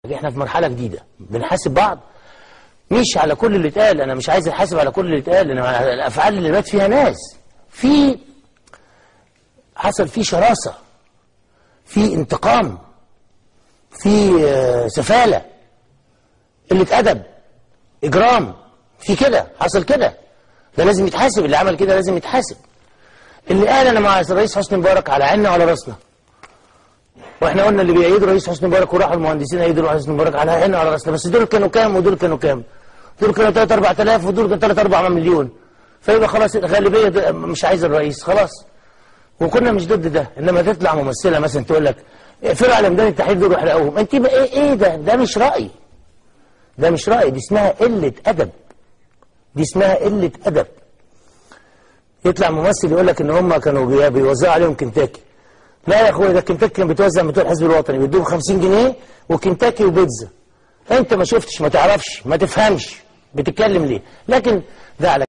احنا في مرحله جديده بنحاسب بعض مش على كل اللي اتقال انا مش عايز احاسب على كل اللي اتقال انا على الافعال اللي مات فيها ناس في حصل فيه شراسه في انتقام في آه، سفاله قله ادب اجرام في كده حصل كده ده لازم يتحاسب اللي عمل كده لازم يتحاسب اللي قال انا مع الرئيس حسني مبارك على عيننا وعلى راسنا واحنا قلنا اللي بيأيدوا رئيس حسني مبارك وراحوا المهندسين يأيدوا رئيس حسني مبارك على عيننا وعلى راسنا بس دول كانوا كام ودول كانوا كام دول كانوا 3 4000 ودول كانوا 3 4 مليون فيبقى خلاص الغالبيه ده مش عايز الرئيس خلاص وكنا مش ضد ده انما تطلع ممثله مثلا تقول لك اقفلوا على ميدان التحرير دول واحرقوهم انت بقى ايه ايه ده ده مش راي ده مش راي دي اسمها قله ادب دي اسمها قله ادب يطلع ممثل يقول لك ان هم كانوا بي- بيوزعوا عليهم كنتاكي لا يا اخويا ده كنتاكي كان بيتوزع من بتوع الحزب الوطني بيدوهم 50 جنيه وكنتاكي وبيتزا انت ما شفتش ما تعرفش ما تفهمش بتتكلم ليه لكن ده على